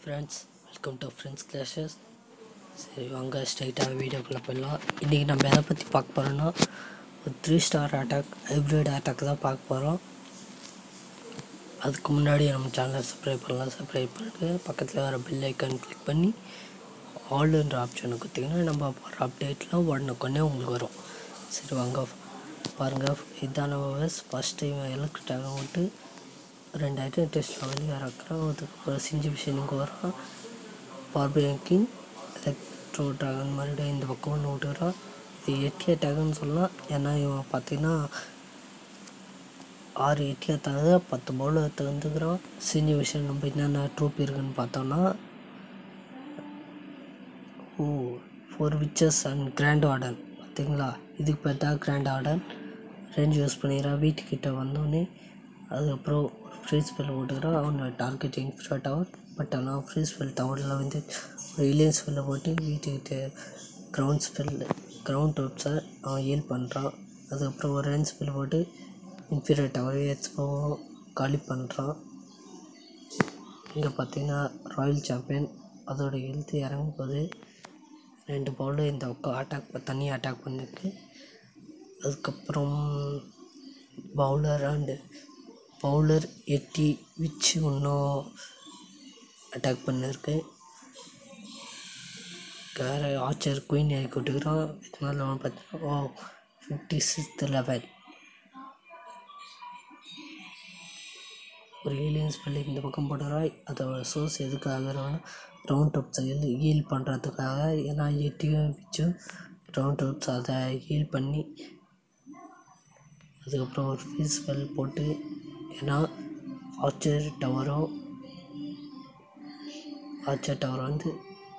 friends welcome to friends classes சரி வாங்க ஸ்ட்ரைட்டாக வீடியோக்குள்ளே போயிடலாம் இன்றைக்கி நம்ம எதை பற்றி பார்க்க போகிறோன்னா ஒரு three star attack hybrid attack தான் பார்க்க போகிறோம் அதுக்கு முன்னாடி நம்ம சேனலை சப்ஸ்கிரைப் பண்ணலாம் சப்ஸ்கிரைப் பண்ணிட்டு பக்கத்தில் வர பெல் ஐக்கான் கிளிக் பண்ணி ஆல்ன்ற ஆப்ஷனை கொடுத்தீங்கன்னா நம்ம போகிற அப்டேட்லாம் உடனுக்குடனே உங்களுக்கு வரும் சரி வாங்க பாருங்கள் இதான ஃபஸ்ட் டைம் எலக்ட்ரிக் விட்டு ரெண்டு ஐட்டம் டெஸ்ட்டில் வெளியே இறக்குறோம் அதுக்கப்புறம் சிஞ்சி மிஷினுக்கு வரோம் பார்பேக்கிங் எலக்ட்ரோ ட்ராகன் மறுபடியும் இந்த பக்கம் ஒன்று விட்டுக்கிறோம் இது எட்டிய டேகன்னு சொல்லலாம் ஏன்னா இவன் பார்த்தீங்கன்னா ஆறு எட்டியா தகுந்த பத்து பவுலர் தகுந்துக்கிறோம் சிஞ்சி மிஷின் நம்ம என்னென்ன ட்ரூப் இருக்குன்னு பார்த்தோம்னா ஓ four witches and grand warden பார்த்தீங்களா இதுக்கு பார்த்தா கிராண்ட் வார்டன் ரேஞ்ச் யூஸ் பண்ணிடுறான் வீட்டுக்கிட்ட வந்தோடனே அதுக்கப்புறம் ஒரு ஃப்ரீ ஸ்பெல் போட்டுக்கிறான் அவனை டார்கெட்டிங் ஃப்ரீ டவர் பட் ஆனால் ஃப்ரீ ஸ்பெல் டவரில் வந்து ஒரு இலியன் ஸ்பெல்லை போட்டு வீட்டுக்கிட்ட கிரவுண்ட் ஸ்பெல் கிரவுண்ட் டோப்ஸை அவன் ஹீல் பண்ணுறான் அதுக்கப்புறம் ஒரு ரன் ஸ்பெல் போட்டு இன்ஃபீரியர் டவர் எக்ஸ்போ காலி பண்ணுறான் இங்கே பார்த்தீங்கன்னா ராயல் சாம்பியன் அதோட ஹெல்த் இறங்கும் போது ரெண்டு பவுலர் இந்த பக்கம் அட்டாக் தனியாக அட்டாக் பண்ணிருக்கு அதுக்கப்புறம் பவுலர் அண்டு பவுலர் எட்டி விச்சு இன்னும் அட்டாக் பண்ணிருக்கு வேறு ஆச்சர் குயின் இறக்கி விட்டுக்கிறோம் இதனால அவன் பார்த்தீங்கன்னா ஓ ஃபிஃப்டி சிக்ஸ்த் லெவல் ஒரு ஏலியன் ஸ்பெல்லி இந்த பக்கம் போடுறாய் அதோட சோர்ஸ் எதுக்காக ரவுண்ட் அப் செயல் ஹீல் பண்ணுறதுக்காக ஏன்னா எட்டியும் விச்சும் ரவுண்ட் அப்ஸ் அதை ஹீல் பண்ணி அதுக்கப்புறம் ஒரு ஃபீஸ் ஸ்பெல் போட்டு ஏன்னா ஆர்ச்சர் டவரோ ஆர்ச்சர் டவர் வந்து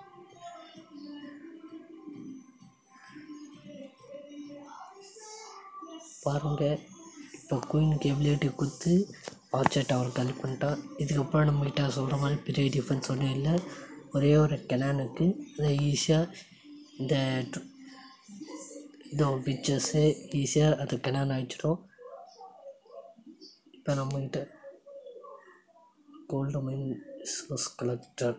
பாருங்க இப்போ குயினுக்கு எபிலிட்டி கொடுத்து ஆர்ச்சர் டவர் காலி பண்ணிட்டான் இதுக்கப்புறம் நம்மகிட்ட சொல்கிற மாதிரி பெரிய டிஃபென்ஸ் ஒன்றும் இல்லை ஒரே ஒரு கெனானுக்கு அதை ஈஸியாக இந்த இதோ பிக்சர்ஸு ஈஸியாக அது கெனான் ஆகிச்சிடும் இப்போ நம்மகிட்ட gold mine resource collector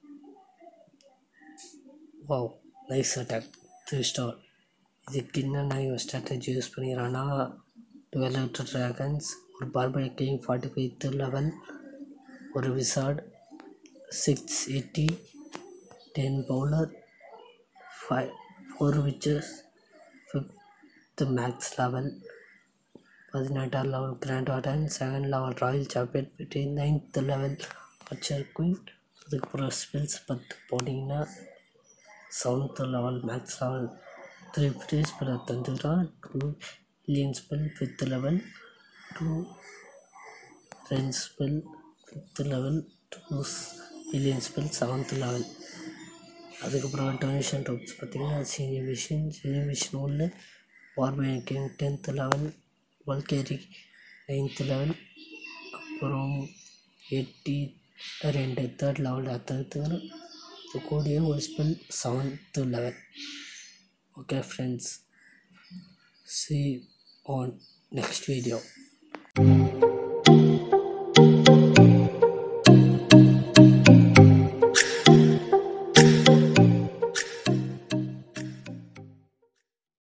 wow nice attack three star இதுக்கு என்னென்ன இவன் ஸ்ட்ராட்டஜி யூஸ் பண்ணிக்கிறான்னா டுவெல் எலக்ட்ரல் ட்ராகன்ஸ் ஒரு barbarian king forty fifth level ஒரு wizard six eighty ten bowler five four witches fifth max level பதினெட்டாம் லெவல் grand warden second level royal champion fifty ninth level archer queen அதுக்கப்புறம் spells பத்து போட்டிங்கன்னா seventh level max level three free ஸ்பெல்லை தந்துக்கிறான் two இலியன் spell fifth level two ரென் spell fifth level two இலியன் ஸ்பெல் செவன்த் லெவல் அதுக்கப்புறம் டொனேஷன் டாப்ஸ் பார்த்திங்கன்னா சீனியர் மிஷின் சீனியர் மிஷின் ஒன்று வார்பேன் king tenth level valkyrie ninth level அப்புறம் எட்டி ரெண்டு தேர்ட் லெவல் அடுத்தது இது கூடிய ஒரு spell seventh level okay friends see on next video